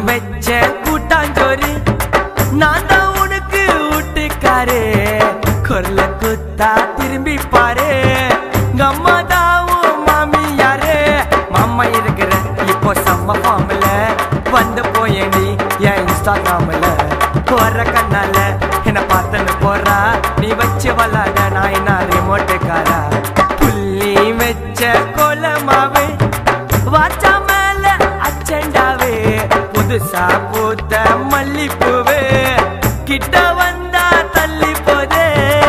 வச்ச கூட்டாஞ்சோறு நான் தான் உனக்கு வீட்டுக்காரு குரல குத்தா திரும்பி பாரு கம்மா தாவும் மாமி யாரு மாமா இருக்கிற இப்போ செம்ம ஃபார்ம்ல வந்து போயண்டி என் இன்ஸ்டாகிராம்ல போற கண்ணால என்ன பார்த்தன்னு போறா நீ வச்சு விளாட நான் என்ன ரிமோட்டுக்காரா புள்ளி வச்ச கோலமாவே வாச்சா மேல அச்சண்டாவே புதுசா பூத்த மல்லிப்பூவே கிட்ட வந்தா தள்ளி போதே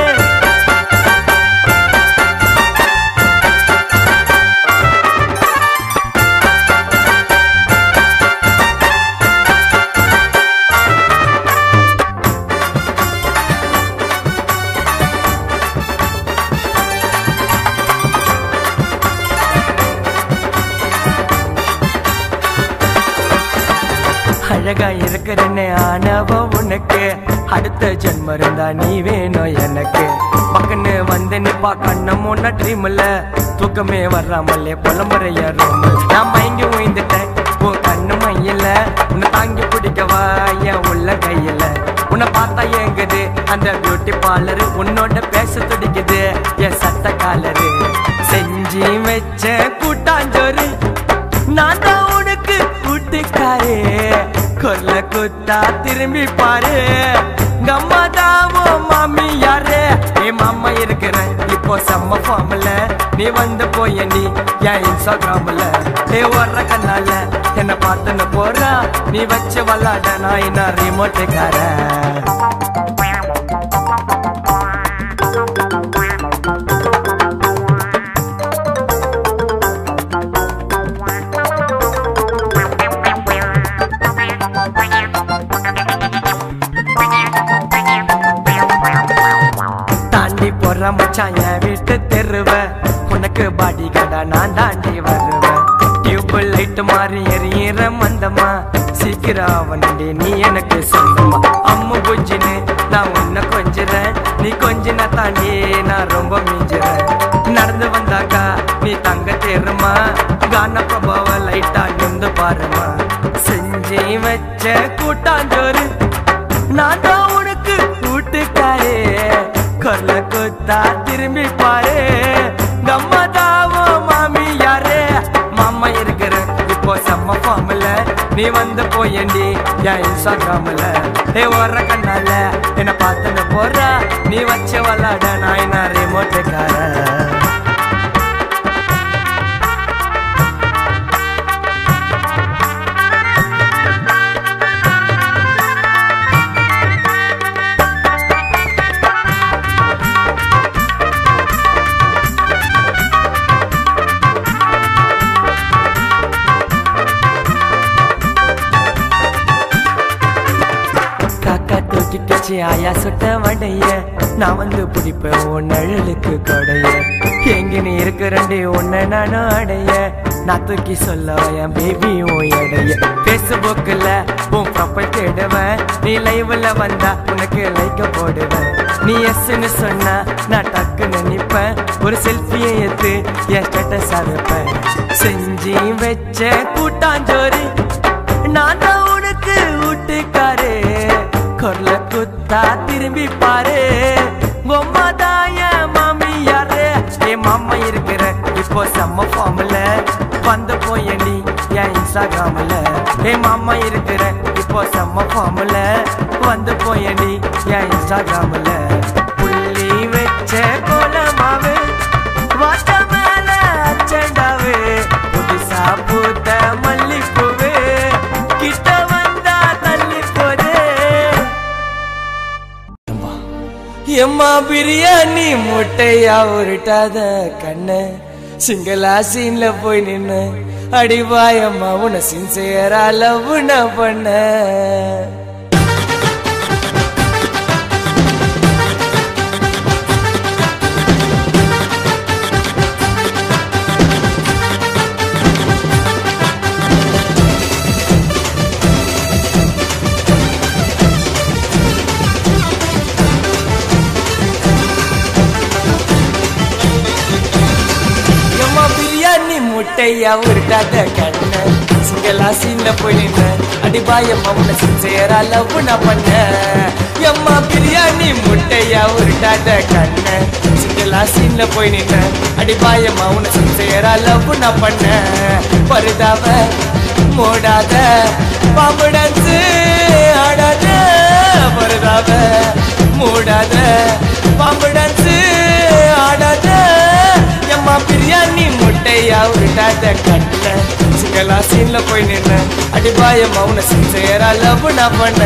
அழகா இருக்கிறன்னு ஆனவம் உனக்கு அடுத்த ஜென்மம் இருந்தா நீ வேணும் எனக்கு பக்கன்னு வந்து நிப்பா கண்ண முன்ன ட்ரீம்ல தூக்கமே வர்றாமலே புலம்புறைய ரூம் நான் மயங்கி உயிந்துட்டேன் உன் கண்ணு மையில உன்னை தாங்கி பிடிக்கவா என் உள்ள கையில உன்னை பார்த்தா ஏங்குது அந்த பியூட்டி பார்லர் உன்னோட பேச துடிக்குது என் சட்ட காலரு செஞ்சு வச்ச கூட்டாஞ்சோறு நான் தான் உனக்கு கூட்டுக்காரு கொல்ல குத்தா திரும்பி பாரு கம்மா தாவோ மாமி யாரு ஏ மாமா இருக்கிறேன் இப்போ செம்ம ஃபார்ம்ல நீ வந்து போய நீ என் இன்ஸ்டாகிராம்ல ஏ வர்ற கண்ணால என்ன பார்த்துன்னு போறா நீ வச்சு விளாட நான் என்ன ரிமோட்டுக்காரன் தாண்டி போற மச்சான் என் வீட்டு தெருவ உனக்கு பாடி கடா நான் தாண்டி வருவேன் டியூப் லைட் மாறி எரியிற மந்தமா சீக்கிரம் அவனடி நீ எனக்கு சொந்தமா அம்மு புஜின்னு நான் உன்னை கொஞ்சுறேன் நீ கொஞ்சின தாண்டி நான் ரொம்ப மிஞ்சுறேன் நடந்து வந்தாக்கா நீ தங்க தேருமா கான பிரபாவ லைட்டா நின்று பாருமா செஞ்சு வச்ச கூட்டாஞ்சோறு நான் தான் உனக்கு கூட்டுக்காரே கொல்ல குத்தா திரும்பி பாரு கம்மா தாவோ மாமி யாரு மாமா இருக்கிற இப்போ செம்ம ஃபார்ம்ல நீ வந்து போயண்டி என் இன்ஸ்டாகிராம்ல ஏ வர்ற கண்ணால என்ன பார்த்துன்னு போறா நீ வச்ச விளாட நான் என்ன ரிமோட்டுக்காரன் காக்கா தூக்கிட்டுச்சு ஆயா சுட்ட வடைய நான் வந்து பிடிப்பேன் உன் நிழலுக்கு கொடைய எங்க நீ இருக்கிறண்டி உன்னை நானும் அடைய நான் தூக்கி சொல்ல என் பேபி உன் எடைய பேஸ்புக்கில் உன் ப்ரொஃபைல் தேடுவேன் நீ லைவ்ல வந்தா உனக்கு லைக்க போடுவேன் நீ எஸ்ன்னு சொன்னா நான் டக்குன்னு நிப்பேன் ஒரு செல்ஃபியை எடுத்து என் ஸ்டேட்டஸ் அனுப்பேன் செஞ்சு வச்ச கூட்டாஞ்சோறு நான் தான் உனக்கு வீட்டுக்காரு கொல்ல குத்தா திரும்பி பாரு உம்மா தான் என் மாமி யாரு என் மாமா இருக்கிற இப்போ செம்ம ஃபார்ம்ல வந்து போயண்டி என் இன்ஸ்டாகிராம்ல என் மாமா இருக்கிற இப்போ செம்ம ஃபார்ம்ல வந்து போயண்டி என் இன்ஸ்டாகிராம்ல புள்ளி வச்ச கோலமாவு வாட்ட மேல அச்சண்டாவு புதுசா பூத்த மல்லிப்பூவு கிட்ட வந்தா தள்ளி போதே எம்மா பிரியாணி முட்டையா உருட்டாத கண்ணு சிங்களா சீன்ல போய் நின்னு அடிவாயம்மா உன சின்சியரா லவ் பண்ண எம்மா பிரியாணி முட்டையா உருட்டாத கண்ணு சிங்களா சீன்ல போய் நின்ன அடிபாயம்மா உன்னை சின்சேரா லவ் நான் பண்ண எம்மா பிரியாணி முட்டையா உருட்டாத கண்ண சிங்களா சீன்ல போய் நின்ன அடிபாயம்மா உன்னை சின்சேரா லவ் நான் பண்ண பருதாவ மூடாத பாம்பு டான்ஸ் ஆடாத பருதாவ மூடாத பாம்பு டான்ஸ் ஆடாத எம்மா பிரியாணி முட்டையா உருட்டாத கண்ண சிங்களா சீன்ல போய் நின்ன அடிபாய மௌன சின்சேரா லவ் நான் பண்ண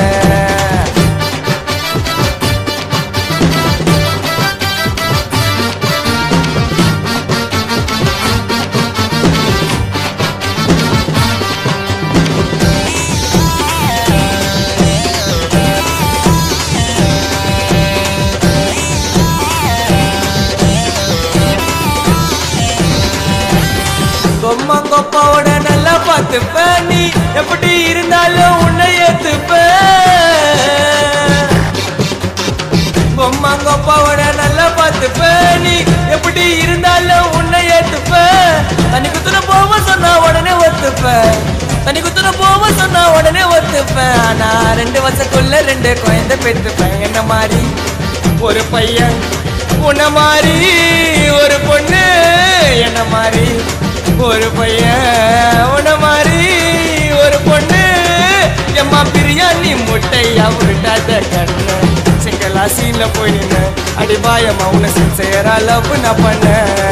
கொம்மங்கொப்பாவோட நல்லா பார்த்துப்ப நீ எப்படி இருந்தாலும் உன்னை ஏத்துப்ப கொம்மங்கொப்பாவோட நல்லா பார்த்துப்ப நீ எப்படி இருந்தாலும் உன்னை ஏத்துப்ப தனி குத்துன போவ சொன்னா உடனே ஒத்துப்ப தனி குத்துன போவ சொன்னா உடனே ஒத்துப்ப ஆனா ரெண்டு வருஷத்துக்குள்ள ரெண்டு குழந்தை பெற்றுப்பேன் என்ன மாதிரி ஒரு பையன் உன்ன மாதிரி ஒரு பொண்ணு என்ன மாதிரி ஒரு பையன் உன மாதிரி ஒரு பொண்ணு எம்மா பிரியாணி முட்டையா உருட்டாத கண்ண சிங்களா சீன்ல போய் நின்ன அடிபாயம்மா உன சின்சேரா லவ் நான் பண்ண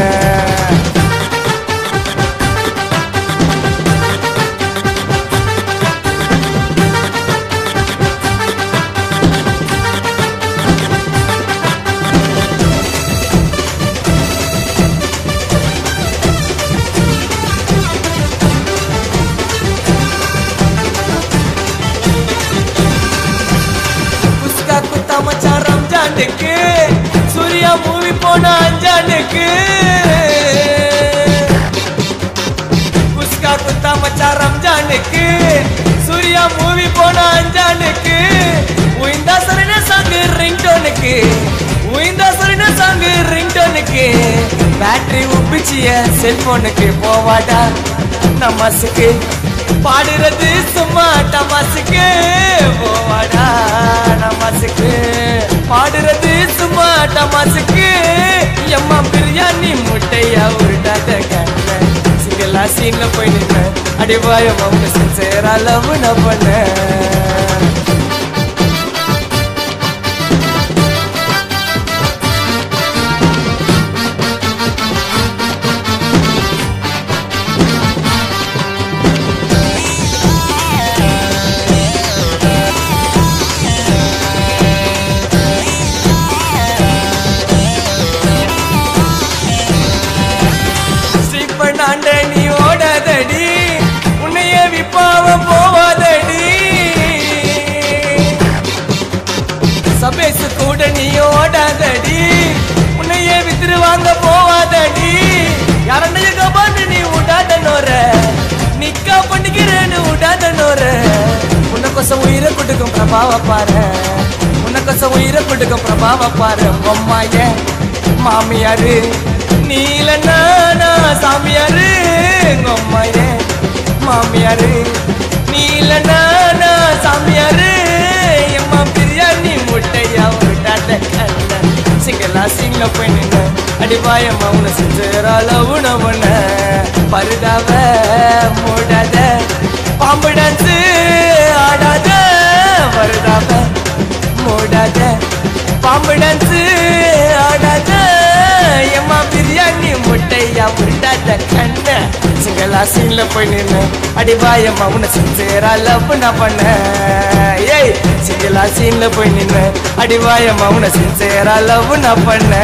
குஸ்கா குத்தா மச்சான் ரம்ஜானுக்கு சூர்யா மூவி போன அஞ்சானுக்கு குஸ்கா குத்தா மச்சான் ரம்ஜானுக்கு சூர்யா மூவி போன அஞ்சானுக்கு உயிந்தா சரின சாங்கு ரிங்டோனுக்கு உயிந்தா சரின சாங்கு ரிங்டோனுக்கு பேட்டரி உப்பிச்சிய செல்போனுக்கு போவாடா நமசுக்கு பாடுறது சும்மா டமாசுக்கு போவாடா நமசுக்கு பாடுறது சும்மா டமாசுக்கு எம்மா பிரியாணி முட்டையா உருட்டாத கண்ண சிங்களா சீன்ல போய் நின்ன அடிவாய மவுன சின்சேரா லவ் நான் பண்ண ஸ்ரீப்பண்ணாண்ட நீ ஓடாதடி உன்னைய விப்பாவ போவாதடி சபேசு கூட நீ ஓடாதடி உன்னைய வித்துரு வாங்க போவாதடி யாரண்டைய கபாண்டு நீ விடாத நோர நிக்கா பண்ணிக்கிறேன்னு விடாத நோர உன்னை கொசம் உயிரை கொடுக்கும் பிரபாவ பாரு உன்னை கொசம் உயிரை கொடுக்கும் பிரபாவ பாரு பொம்மாய மாமியாரு நீல நானா சாமியாரு பொம்மாய மாமியாரு நீல நானா சாமியாரு எம்மா பிரியாணி முட்டையா உருட்டாத கண்ண சிங்களா சீன்ல போய் நின்ன அடிபாயம்மா உன செஞ்சரால உணவுன பருதாவ மூடாத பாம்பு டான்ஸ் ஆடாத பருதாவ மூடாத பாம்பு டான்ஸ் ஆடாத எம்மா பிரியாணி முட்டையா உருட்டாத கண்ண சிங்களா சீன்ல போய் நின்னு அடிபாயம்மா உன சின்சேரா லவ் நான் பண்ண ஏய் சிங்களா சீன்ல போய் நின்னு அடிபாயம்மா உன சின்சேரா லவ் நான் பண்ண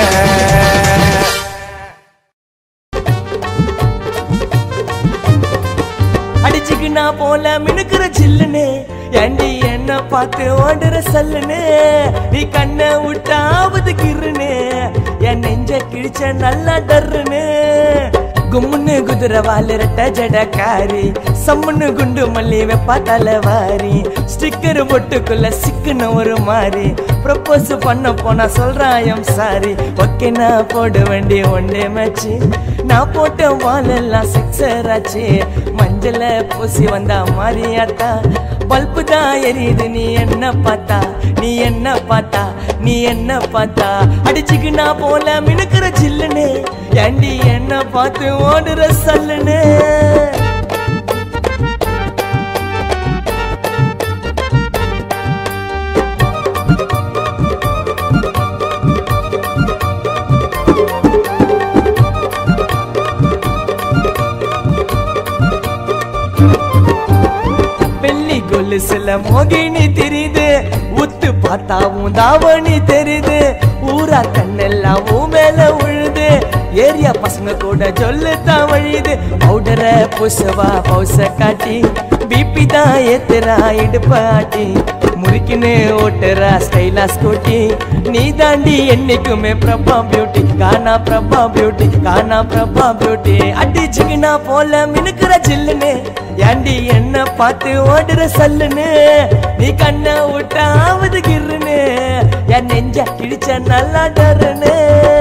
அடிச்சுக்கினா போல மினுக்குற சில்லுன்னு ஏண்டி என்ன பார்த்து ஓடுற சல்லுன்னு நீ கண்ணை விட்டாவது கிருன்னு என் நெஞ்ச கிழிச்ச நல்லா டர்ருன்னு கும்முன்னு குதிரை வாலிரட்ட ஜடக்காரி சம்முன்னு குண்டு மல்லி வெப்பா தலைவாரி ஸ்டிக்கர் பொட்டுக்குள்ள சிக்குன்னு ஒரு மாதிரி ப்ரப்போஸ் பண்ண போனா சொல்றாயம் சாரி ஓகே நான் போட வேண்டிய ஒன்றே மேட்ச் நான் போட்ட வாலெல்லாம் சிக்ஸர் ஆச்சு மஞ்சள பூசி வந்தா மாறியாத்தா பல்பு தான் எரியுது நீ என்ன பார்த்தா நீ என்ன பார்த்தா நீ என்ன பார்த்தா அடிச்சுக்கு நான் போல மினுக்கிற சில்லுன்னு ஏண்டி என்ன பார்த்து ஓடுற சல்லுன்னு வெள்ளி கொலுசுல மோகினி தெரியுது உத்து பார்த்தாவும் தாவணி தெரியுது ஊரா கண்ணெல்லாம் உன் மேல உழுது ஏரியா பசங்க கூட சொல்லு தான் வழியுது பவுடர புசவா பவுச காட்டி பிபி தான் ஏத்துறா இடுப்பாட்டி முறுக்கின்னு ஓட்டுறா ஸ்டைலா ஸ்கூட்டி நீ தாண்டி என்னைக்குமே Prabha beauty Gana Prabha beauty Gana Prabha beauty அடிச்சுக்கினா போல மினுக்கிற சில்லுன்னு ஏண்டி என்ன பார்த்து ஓடுற சல்லுன்னு நீ கண்ணை விட்டாவது கிருன்னு என் நெஞ்ச கிழிச்ச நல்லா டருன்னு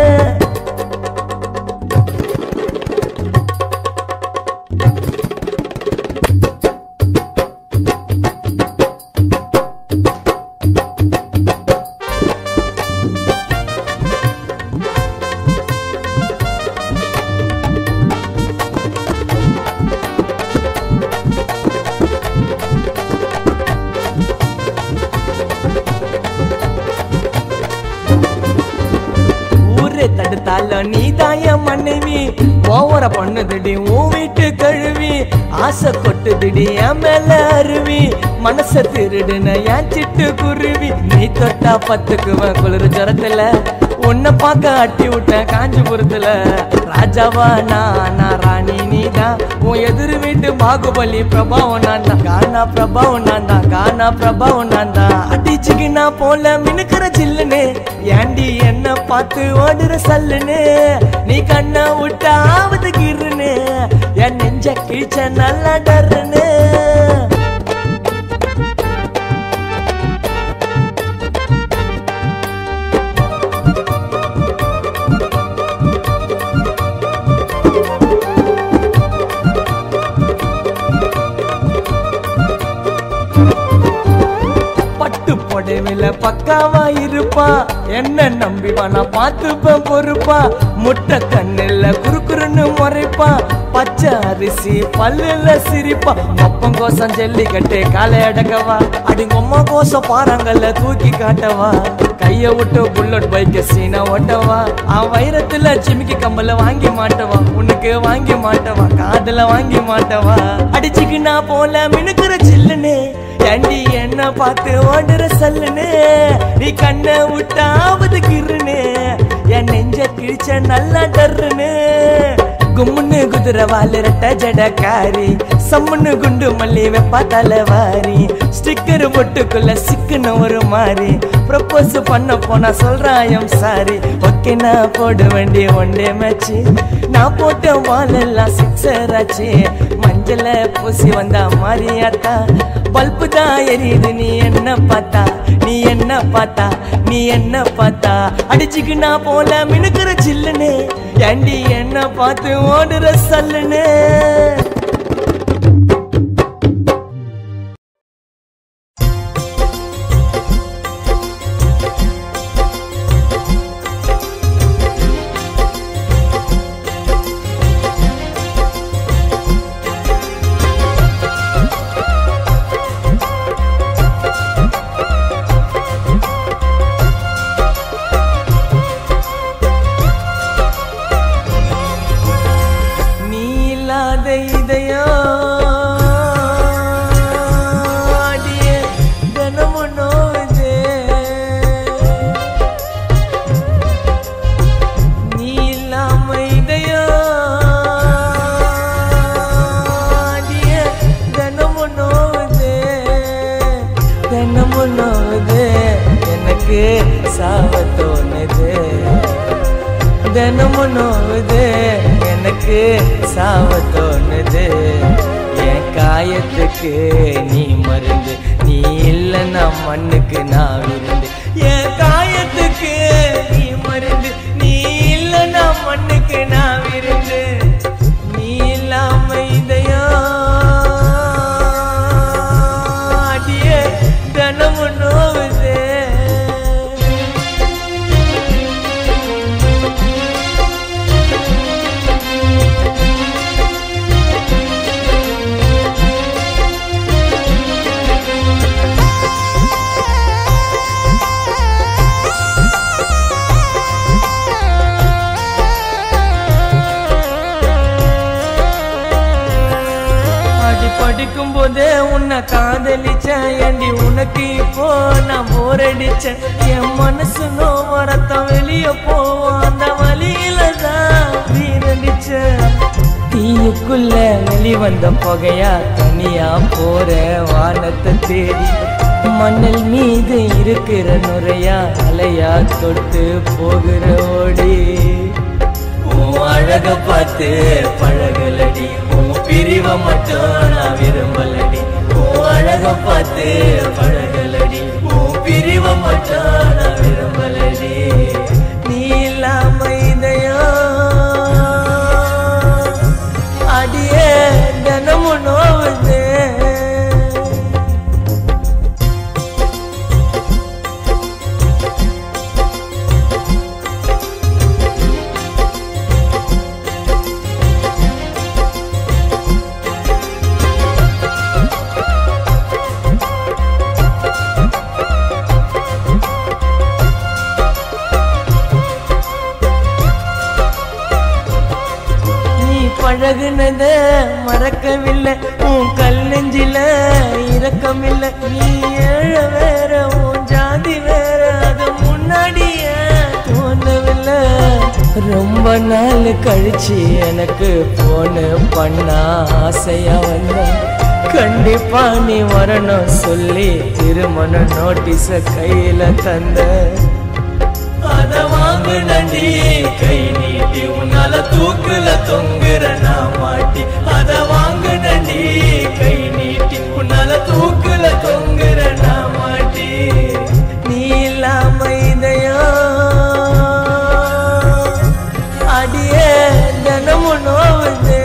ஊரே தடுத்தாலும் நீ தாய மனைவி ஓவர பண்ணுதுடி உன் வீட்டு கழுவி ஆசை கொட்டுதுடி என் மேல அருவி மனச திருடுன என் சிட்டு குருவி நீ தொட்டா பத்துக்குவன் குளிர் ஜரத்துல உன்னை பார்க்க அட்டி விட்டேன் காஞ்சிபுரத்துல ராஜாவா நான் நான் ராணி நீதான் உன் எதிர் வீட்டு பாகுபலி பிரபாவம் நான் தான் கானா பிரபாவம் நான் தான் கானா பிரபாவம் நான் தான் அடிச்சுக்கு நான் போல மினுக்கிற சில்லுன்னு ஏண்டி என்ன பார்த்து ஓடுற சல்லுன்னு நீ கண்ணை விட்டா ஆவது கிருன்னு என் நெஞ்ச கிழிச்ச நல்லா டருன்னு பட்டு புடவையில பக்காவா இருப்பா என்ன நம்பிவா நான் பார்த்துப்பேன் பொறுப்பா முட்டை கண்ணுல குறுக்குறுன்னு முறைப்பா பச்சை அரிசி பல்லுல சிரிப்பா அப்பம் கோசம் ஜல்லிக்கட்டு காலை அடக்கவா அடிங்கொம்மா கோசம் பாறாங்கல்ல தூக்கி காட்டவா கைய விட்டு புல்லட் பைக்க சீனா ஓட்டவா அவன் வைரத்துல சிமிக்கி கம்பல வாங்கி மாட்டவா உனக்கு வாங்கி மாட்டவா காதுல வாங்கி மாட்டவா அடிச்சுக்கு நான் போல மினுக்குற சில்லுன்னு ஏண்டி என்ன பார்த்து ஓடுற சல்லுன்னு நீ கண்ணை விட்டாவது கிருன்னு என் நெஞ்ச கிழிச்ச நல்லா டர்ருன்னு கும்முன்னு குதிரை வாலிரட்ட ஜடக்காரி சம்முன்னு குண்டு மல்லி வெப்பா தலைவாரி ஸ்டிக்கர் பொட்டுக்குள்ள சிக்குன்னு ஒரு மாதிரி ப்ரப்போஸ் பண்ண போனா சொல்றாயம் சாரி ஓகே நான் போட வேண்டிய ஒன்றே மேட்ச் நான் போட்ட வாலெல்லாம் சிக்ஸர் ஆச்சு மஞ்சள பூசி வந்தா மாறியாத்தா பல்பு தான் எரியுது நீ என்ன பார்த்தா நீ என்ன பார்த்தா நீ என்ன பார்த்தா அடிச்சுக்கு நான் போல மினுக்கிற சில்லுன்னு ஏண்டி என்ன பார்த்து ஓடுற சல்லுன்னு நீ இல்லாத இதயம் அடியே தினமும் நோவுதே. நீ இல்லாம இதயம் அடியே தினமும் நோவுதே. தினமும் நோவுதே. எனக்கு சாவ தோணுது தினமும் நோவுது எனக்கு சாவ தோணுது என் காயத்துக்கு நீ மருந்து நீ இல்லைன்னா மண்ணுக்கு நான் விருந்து என் காயத்துக்கு நீ மருந்து நீ இல்லைன்னா மண்ணுக்கு நான் விருந்து நீ இல்லாம இதயம் அடியே தினமும் நோவுதே அடி படிக்கும் போதே உன்னை காதலிச்சேன் ஏண்டி உனக்கு இப்போ நான் போரடிச்சேன் என் மனசு நோவரத்தம் வெளிய போவோம் அந்த வழியில தான் வீரடிச்சேன் தீயுக்குள்ள வெளிவந்த புகையா தனியா போற வானத்தை தேடி மணல் மீது இருக்கிற நுரையா அலையா தொட்டு போகிற ஓடி உன் அழக பார்த்து பழகலடி உன் பிரிவ மட்டும் நான் விரும்பலடி உன் அழக பார்த்து பழகலடி உன் பிரிவ மட்டும் நான் விரும்பலடி நீ இல்லாம இதயம் அடியே தினமும் நோவுது நீ பழகுனத மறக்கவில்லை உன் கல் நெஞ்சில இரக்கமில்லை நீ ஏழ வேற உன் ஜாதி வேற அது முன்னாடியே தோணவில்லை ரொம்ப நாள் கழிச்சு எனக்கு போன பண்ணா ஆசையா வந்த கண்டிப்பா நீ வரணும் சொல்லி திருமண நோட்டீஸ கையில தந்த அத வாங்கு நண்டி கை நீட்டி உன்னால தூக்குல தொங்குற நான் மாட்டி அத வாங்கு நண்டி கை நீட்டி உன்னால தூக்குல தொங்குற நான் மாட்டி நீ இல்லாம இதயம் அடியே தினமும் நோவுது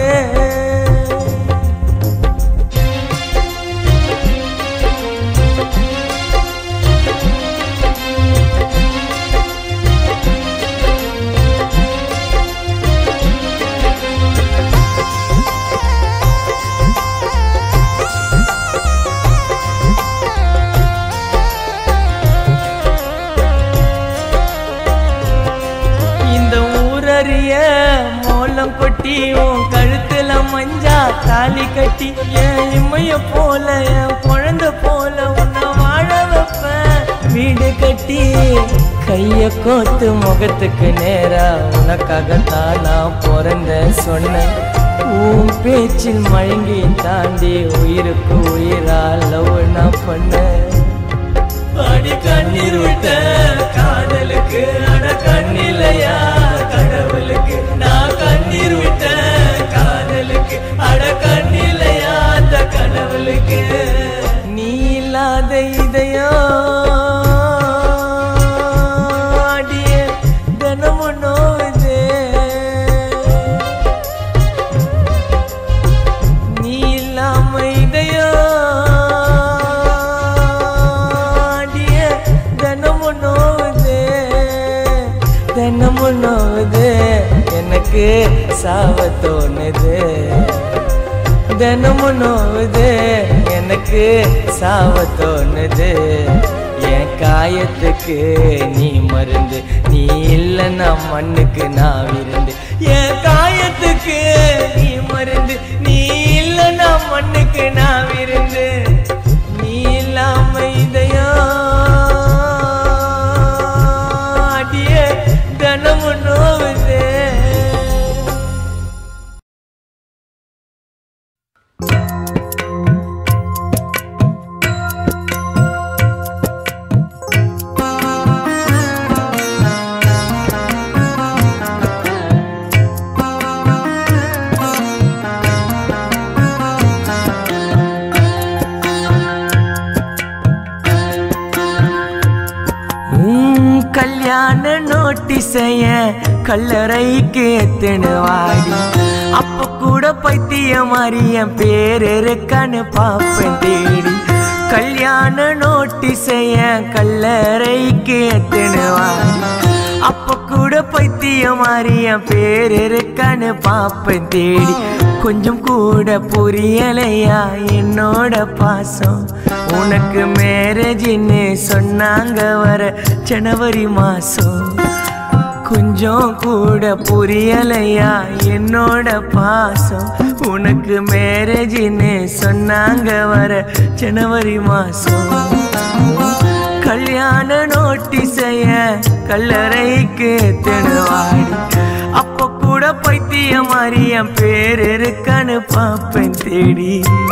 இந்த ஊரறிய மோளம் கொட்டி உன் கழுத்துல மஞ்சா தாலி கட்டி என் இம்மைய போல என் குழந்தை போல உன்னை வாழ வைப்பேன் வீடு கட்டி கைய கோத்து முகத்துக்கு நேரா உனக்காகத்தான் நான் பிறந்த சொன்னேன் உன் பேச்சில் மயங்கி தாண்டி உயிருக்கு உயிரா லவ் நான் பண்ணேன் அடி கண்ணீர் விட்ட காதலுக்கு அட கண்ணிலையா கடவுளுக்கு நான் கண்ணீர் விட்ட காதலுக்கு அட கண்ணிலையா அந்த கடவுளுக்கு நீ இல்லாத இதயம் அடியே தினமும் நோவுது நீ இல்லாம இதயம் அடியே தினமும் நோவுது தினமும் நோவுது எனக்கு சாவ தோணுது தினமும் நோவுது எனக்கு சாவ தோணுது என் காயத்துக்கு நீ மருந்து நீ இல்லைன்னா மண்ணுக்கு நான் விருந்து என் காயத்துக்கு நீ மருந்து நீ இல்லைன்னா மண்ணுக்கு நான் விருந்து நீ இல்லாம இதயம் அடியே தினமும் நோவுது நோட்டீஸைய கல்லறைக்கு எத்தனை வாடி அப்ப கூட பைத்திய மாதிரி என் பேர் இருக்கான்னு பாப்பேன் தேடி கல்யாண நோட்டீஸைய கல்லறைக்கு எத்தனை வாடி அப்ப கூட பைத்திய மாதிரி என் பேர் இருக்கான்னு பாப்பேன் தேடி கொஞ்சம் கூட புரியலையா என்னோட பாசம் உனக்கு மேரேஜின்னு சொன்னாங்க வர ஜனவரி மாசம் கொஞ்சம் கூட புரியலையா என்னோட பாசம் உனக்கு மேரேஜின்னு சொன்னாங்க வர ஜனவரி மாசம் கல்யாண நோட்டீஸைய கல்லறைக்கு தினவாடி அப்ப கூட பைத்திய மாதிரி என் பேர் இருக்கான்னு பாப்பேன் தேடி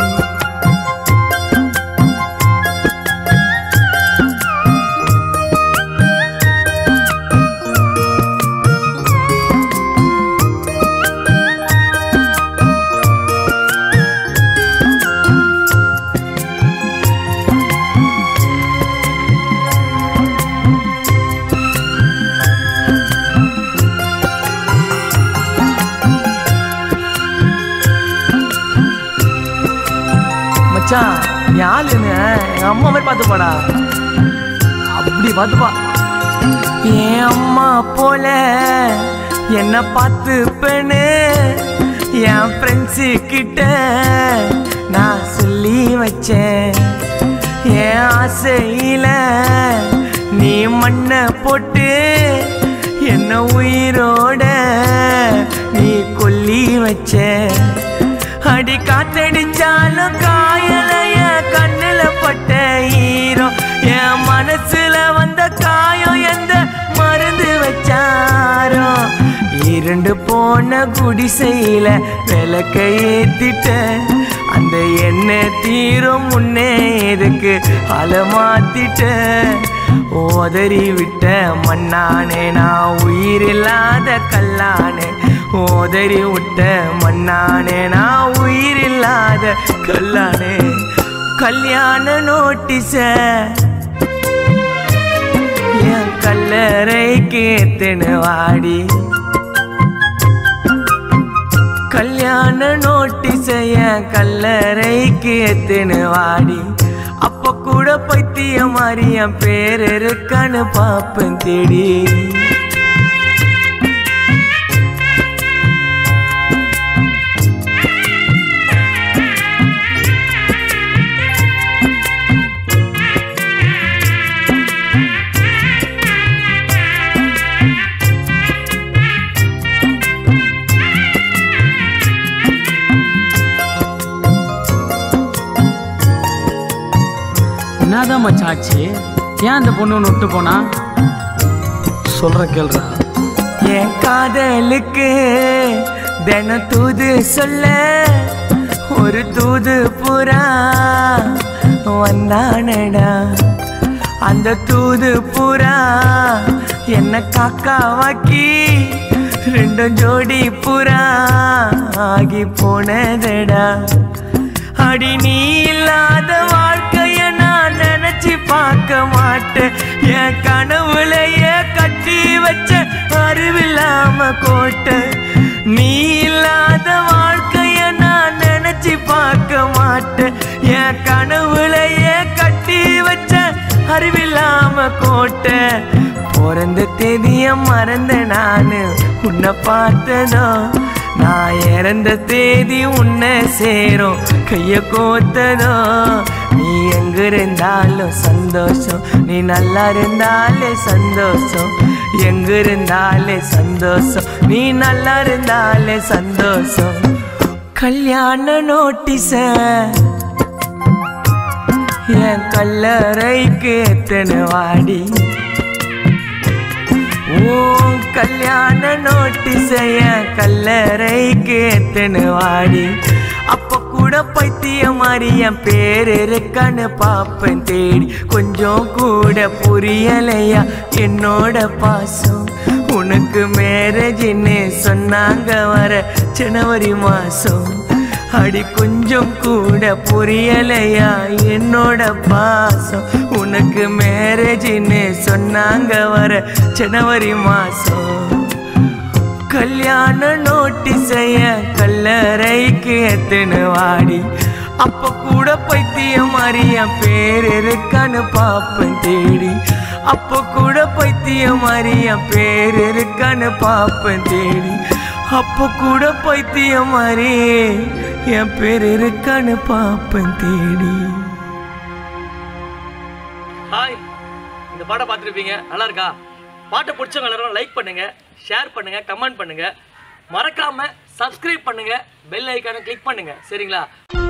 மச்சான் யாருன்னு எங்க அம்மா மாதிரி பார்த்து போடா அப்படி பார்த்துப்பா என் அம்மா போல என்ன பார்த்து பெண்ணு என் ஃப்ரெண்ட்ஸு கிட்ட நான் சொல்லி வச்சேன் என் ஆசையில நீ மண்ணை போட்டு என்ன உயிரோட நீ கொல்லி வச்ச அடி காத்தடிச்சாலும் காயலைய கண்ணுல பட்ட ஈரம் என் மனசுல வந்த காயம் எந்த மருந்து வச்சாரோ இரண்டு போன குடிசையில விளக்க ஏத்திட்ட அந்த எண்ணெய் தீரும் முன்னே இதுக்கு அலமாத்திட்ட ஓதறி விட்ட மண்ணானே நான் உயிரில்லாத கல்லானே ஓதறி விட்ட மண்ணானே நான் உயிரில்லாத கல்லானே கல்யாண நோட்டீஸ என் கல்லறை கேத்தனு வாடி கல்யாண நோட்டீஸைய கல்லறைக்கு எத்தனு வாடி அப்ப கூட பைத்திய மாதிரி என் பேர் இருக்கான்னு பாப்பேன் தேடி என்னதான் மச்சான் ஆச்சு ஏன் அந்த பொண்ணு ஒன்று விட்டு போனா சொல்ற கேள்றா என் காதலுக்கு தின தூது சொல்ல ஒரு தூது புறா வந்தானடா அந்த தூது புறா என்ன காக்காவாக்கி ரெண்டும் ஜோடி புறா ஆகி போனதடா அடி நீ இல்லாத வாழ்க்கைய நான் நினைச்சு பார்க்க மாட்டேன் என் கனவுலையே கட்டி வச்ச அறிவில்லாம கோட்டை நீ இல்லாத வாழ்க்கைய நான் நினைச்சு பார்க்க மாட்டேன் என் கனவுலையே கட்டி வச்ச அறிவில்லாம கோட்டை பிறந்த தேதிய மறந்த நானு உன்னை பார்த்ததோ நான் இறந்த தேதி உன்னை சேரும் கைய கோத்ததோ நீ எங்க இருந்தாலும் சந்தோஷம் நீ நல்லா இருந்தாலே சந்தோஷம் எங்க இருந்தாலே சந்தோஷம் நீ நல்லா இருந்தாலே சந்தோஷம் கல்யாண நோட்டீஸ என் கல்லறைக்கு எத்தனை வாடி ஓ கல்யாண நோட்டீஸைய கல்லறைக்கு எத்தனை வாடி அப்ப கூட பைத்திய மாதிரி என் பேர் இருக்கான்னு பாப்பேன் தேடி கொஞ்சம் கூட புரியலையா என்னோட பாசம் உனக்கு மேரேஜின்னு சொன்னாங்க வர ஜனவரி மாசம் அடி கொஞ்சம் கூட புரியலையா என்னோட பாசம் உனக்கு மேரேஜ்னு சொன்னாங்க வர ஜனவரி மாசம் கல்யாண நோட்டீஸைய கல்லறைக்கு எத்துன்னு வாடி அப்ப கூட பைத்தியம் அறிய பேர் இருக்கான்னு பாப்பேன் தேடி அப்ப கூட பைத்தியம் அறிய பேர் இருக்கான்னு பாப்பேன் தேடி அப்ப கூட பைத்தியம் அறிய என் பேர் இருக்கான்னு பாப்பேன் தேடி ஹாய் இந்த பாட்டை பார்த்துருப்பீங்க நல்லா இருக்கா பாட்டை பிடிச்சவங்க எல்லாரும் லைக் பண்ணுங்க ஷேர் பண்ணுங்க கமெண்ட் பண்ணுங்க மறக்காம சப்ஸ்கிரைப் பண்ணுங்க பெல் ஐக்கானை கிளிக் பண்ணுங்க சரிங்களா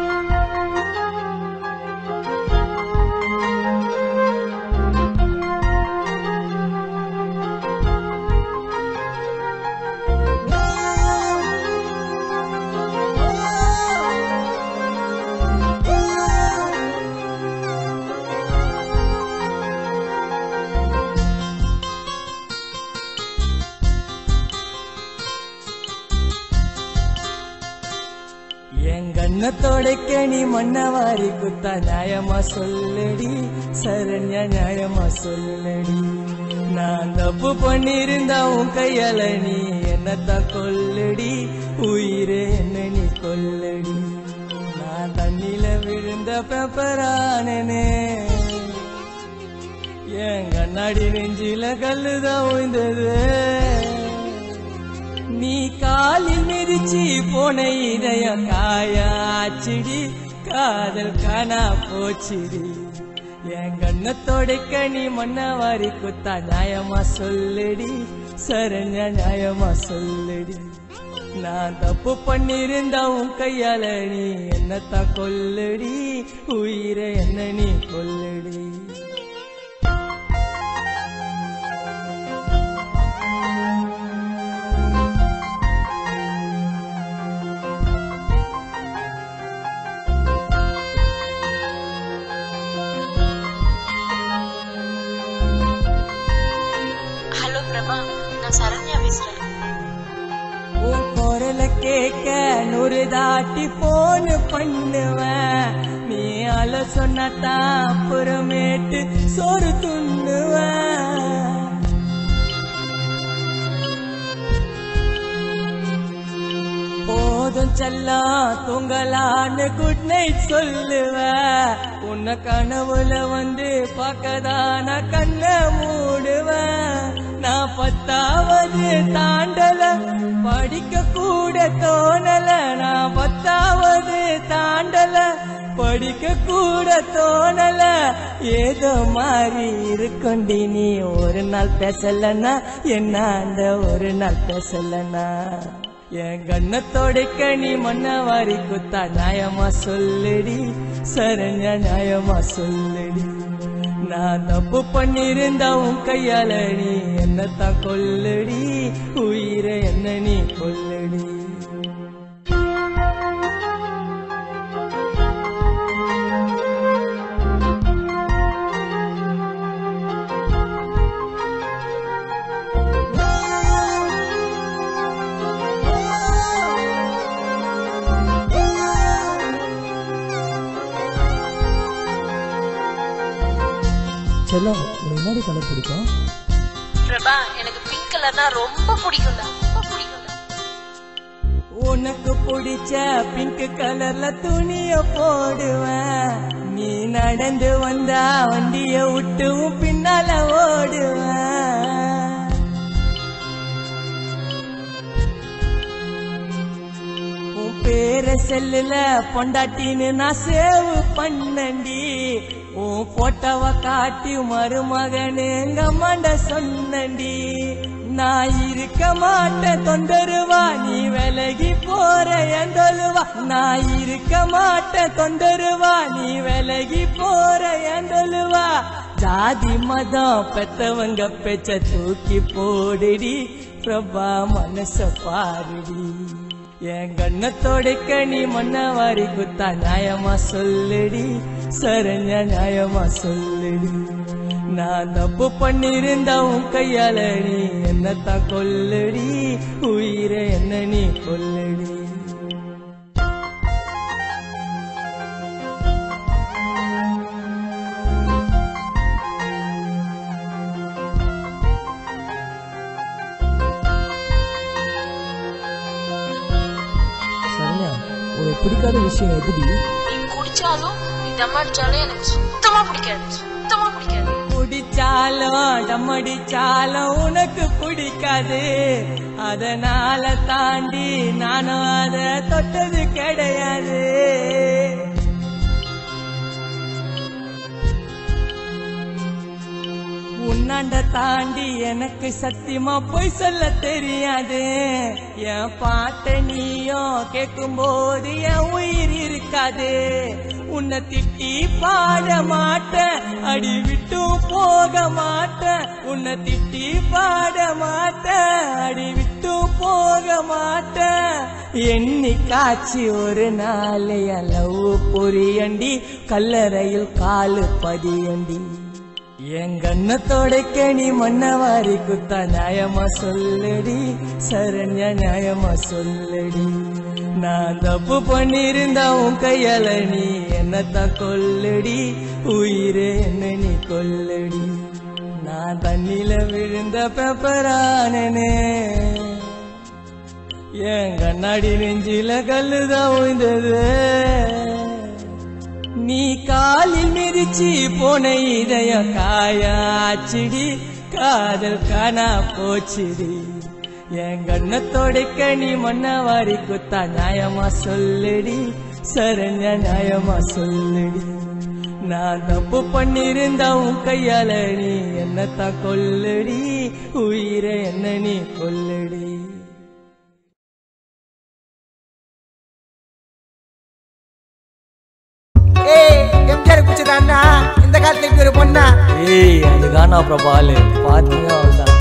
என் கண்ணத்தோடைக்க நீ மண்ணவாரி குத்தா நியாயமா சொல்லடி சரண்யா நியாயமா சொல்லடி நான் தப்பு பண்ணிருந்தா உன் கையால நீ என்னத்தான் கொல்லடி உயிரே என்ன நீ கொல்லடி நான் தண்ணில விழுந்த பெப்பரானே என் கண்ணாடி நெஞ்சில கல்லுதான் உய்ந்தது நீ காலில் மிதிச்சு போன இதய காயாச்சிடி காதல் காணா போச்சிடி என் கண்ணத்தோடைக்க நீ மண்ணவாரி குத்தா நியாயமா சொல்லடி சரண்யா நியாயமா சொல்லடி நான் தப்பு பண்ணிருந்தா உன் கையால நீ என்னத்தான் கொல்லடி உயிரை என்ன நீ கொல்லடி ஹலோ பிரபா நான் சரண்யா பேசுறேன் உன் குரல கேட்க நூறு தாட்டி போன் பண்ணுவேன் நீ அல சொன்னதான் அப்புறமேட்டு சோறு துண்ணுவேன் போதும் செல்லாம் தூங்கலான்னு குட் நைட் சொல்லுவேன் உன்னை கனவுல வந்து பார்க்கதான் நான் கண்ணை மூடுவேன் நான் பத்தாவது தாண்டல படிக்க கூட தோணல நான் பத்தாவது தாண்டல படிக்க கூட தோணல ஏதோ மாறி இருக்குண்டி நீ ஒரு நாள் பேசலன்னா என்ன அந்த ஒரு நாள் பேசலன்னா என் கண்ணத்தோடைக்க நீ மண்ணவாரி குத்தா நியாயமா சொல்லுடி சரண்யா நியாயமா சொல்லுடி நான் தப்பு பண்ணிருந்தா உன் கையால நீ என்னத்தான் கொல்லுடி உயிரை என்ன நீ கொல்லுடி செல்லம் உனக்கு என்னடி கலர் பிடிக்கும் பிரபா எனக்கு பிங்க் கலர்னா ரொம்ப பிடிக்கும்டா ரொம்ப பிடிக்கும்டா உனக்கு பிடிச்ச பிங்க் கலர்ல துணிய போடுவேன் நீ நடந்து வந்தா வண்டிய விட்டு உன் பின்னால ஓடுவேன் உன் பேர செல்லுல பொண்டாட்டின்னு நான் சேவ் பண்ணண்டி உன் போட்டோவ காட்டி மருமகனு எங்க அம்மாண்ட சொன்னண்டி நான் இருக்க மாட்டேன் தொண்டருவா நீ விலகி போற எந்தொழுவா நான் இருக்க மாட்டேன் தொண்டருவா நீ விலகி போற எந்தொழுவா ஜாதி மதம் பெத்தவங்க பேச்ச தூக்கி போடுடி பிரபா மனச பாருடி என் கண்ணத்தோடைக்க நீ மண்ணவாரி குத்தா நியாயமா சொல்லுடி சரண்யா நியாயமா சொல்லுடி நான் தப்பு பண்ணிருந்தா உன் கையால நீ என்னத்தான் கொல்லுடி உயிரை என்ன நீ கொல்லுடி பிடிக்காத விஷயம் எதுடி நீ குடிச்சாலும் நீ தம் அடிச்சாலும் எனக்கு சுத்தமா பிடிக்காது சுத்தமா பிடிக்காது குடிச்சாலும் டம்மடிச்சாலும் உனக்கு பிடிக்காது அதனால தாண்டி நானும் அத தொட்டது கிடையாது உன்னாண்ட தாண்டி எனக்கு சத்தியமா பொய் சொல்ல தெரியாது என் பாட்ட நீயும் கேட்கும் போது என் உயிர் இருக்காது உன்னை திட்டி பாட மாட்டேன் அடி விட்டும் போக மாட்டேன் உன்னை திட்டி பாட மாட்டேன் அடி விட்டும் போக மாட்டேன் எண்ணி காட்சி ஒரு நாள் என் லவ் பொரியண்டி கல்லறையில் காலு பதியண்டி என் கண்ணத்தோடைக்க நீ மண்ணவாரி குத்தா நியாயமா சொல்லடி சரண்யா நியாயமா சொல்லடி நான் தப்பு பண்ணிருந்தா உன் கையால நீ என்னத்தான் கொல்லடி உயிரே என்ன நீ கொல்லடி நான் தண்ணில விழுந்த பெப்பரானனே என் கண்ணாடி நெஞ்சில கல்லுதான் உய்ந்தது நீ காலில் மிதிச்சு போன இதய காயாச்சிடி காதல் காணா போச்சுடி என் கண்ணத்தோடைக்க நீ மண்ணவாரி குத்தா நியாயமா சொல்லுடி சரண்ய நியாயமா சொல்லுடி நான் தப்பு பண்ணிருந்தா உன் கையால நீ என்னத்தான் கொல்லுடி உயிரை என்ன நீ கொல்லுடி ஏய் எம்ஜிஆர் குச்சிதான்னா இந்த காலத்துல இப்படி ஒரு பொண்ணா ஏய் அது கானா பிரபாலு பாத்தீங்க அவ்வளவுதான்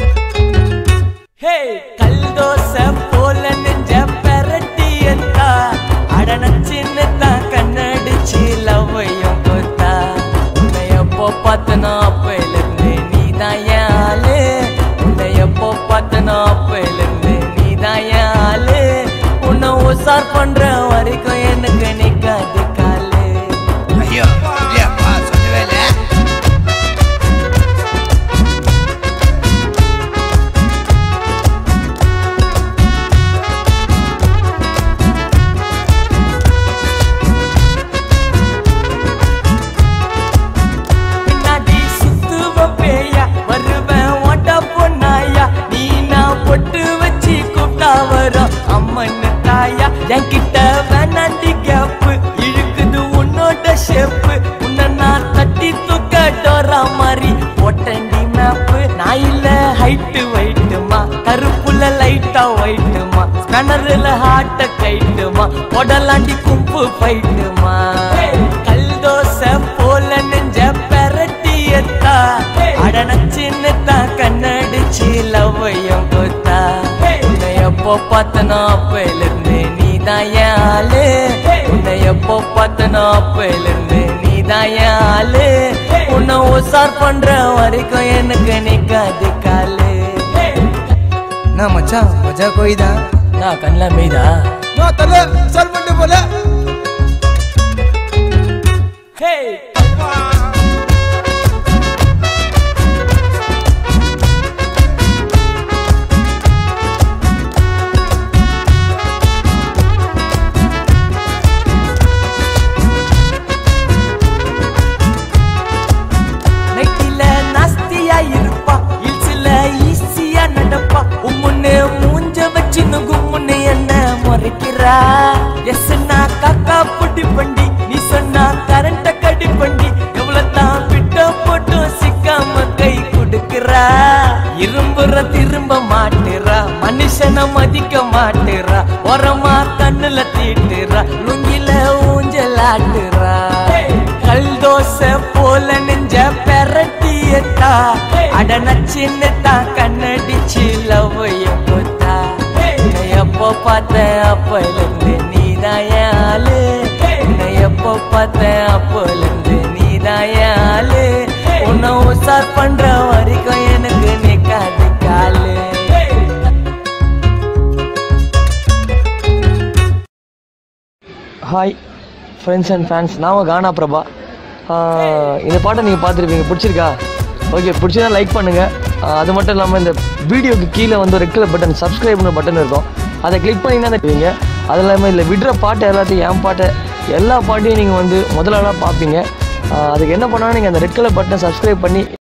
ஹே கல் தோசை போல நெஞ்ச பெரட்டி எத்தா அடன சின்னதா கண்ணடிச்சு லவ்வையும் கொத்தா உன்னை எப்போ பார்த்தனா அப்பையில இருந்து நீ தான் என் ஆளு உன்னை எப்போ பார்த்தனா அப்பையில இருந்து நீ தான் என் ஆளு உன்னை உசார் பண்ற வரைக்கும் எனக்கு நிக்காது காலு ஐயோ இல்லையாப்பா சொல்லவே இல்லை பின்னாடி சுத்துவ பேயா வருவேன் ஓட்ட பொண்ணாயா நீ நான் பொட்டு வச்சு கூப்பிட்டா வரும் அம்மன்னு தாயா என்கிட்ட வேணாண்டி கேப்பு இழுக்குது உன்னோட ஷேப்பு உன்னை நான் தட்டி தூக்க டோரா மாதிரி போட்டண்டி மேப்பு நான் இல்ல ஹைட்டு வைட்டுமா கருப்புல லைட்டா வைட்டுமா ஸ்பேனர்ல ஹார்ட்ட கைட்டுமா உடலாண்டி கும்பு ஃபைட்டுமா கல் தோசை போல நெஞ்ச பெரட்டி எத்தா அடன சின்னதா கண்ணடிச்சு லவ்வையும் கொத்தா உன்னை எப்போ பார்த்தனோ அப்பையில இருந்து நீ தான் என் ஆளு உன்னை எப்போ பார்த்தனோ அப்பையில இருந்து நீ தான் என் ஆளு உன்னை உசார் பண்ற வரைக்கும் எனக்கு நிக்காது காலு நான் மச்சான் மஜா கோயிதா நான் கண்ணில் மீதா நான் தல சால் பண்ணு போல ஹே நெட்டில நாஸ்தியா இருப்பா இல்சில ஈஸியா நடப்பா உம்முன்னு மூஞ்ச வச்சு கும்முன்னு என்ன முறைக்கிறா எஸ் நான் காக்கா புட்டி பண்டி நீ சொன்னா கரண்ட கடி பண்டி எவ்வளவு தான் விட்ட போட்டும் சிக்காம கை கொடுக்கிறா இரும்புற திரும்ப மாட்டுறா மனுஷனை மதிக்க மாட்டுறா உரமா கண்ணுல தீட்டுறா லுங்கில ஊஞ்சலாட்டுறா கல் தோசை போல நெஞ்ச பெரட்டியத்தா அடன சின்னதா கண்ணடிச்சு லவ்வைய கொத்தா உன்னை எப்போ பார்த்தேன் அப்போலேருந்து நீ தான் என் ஆளு உன்னை எப்போ பார்த்தேன் அப்போலேருந்து நீ தான் என் ஆளு உன்னை உசார் பண்ற வரைக்கும் எனக்கு நிக்காது காலு ஹாய் ஃப்ரெண்ட்ஸ் அண்ட் ஃபேன்ஸ் நான் கானா பிரபா ஆஹ் இந்த பாட்டை நீங்கள் பார்த்துருப்பீங்க பிடிச்சிருக்கா ஓகே பிடிச்சதா லைக் பண்ணுங்கள் அது மட்டும் இல்லாமல் இந்த வீடியோக்கு கீழே வந்து ரெட் கலர் பட்டன் சப்ஸ்கிரைப்னு பட்டன் இருக்கும் அதை கிளிக் பண்ணிங்கன்னா தெரியுங்க அது இல்லாமல் இதில் விடுற பாட்டு எல்லாத்தையும் என் பாட்டை எல்லா பாட்டையும் நீங்கள் வந்து முதலாளாக பார்ப்பீங்க ஆஹ் அதுக்கு என்ன பண்ணாலும் நீங்கள் அந்த ரெட் கலர் பட்டனை சப்ஸ்கிரைப் பண்ணி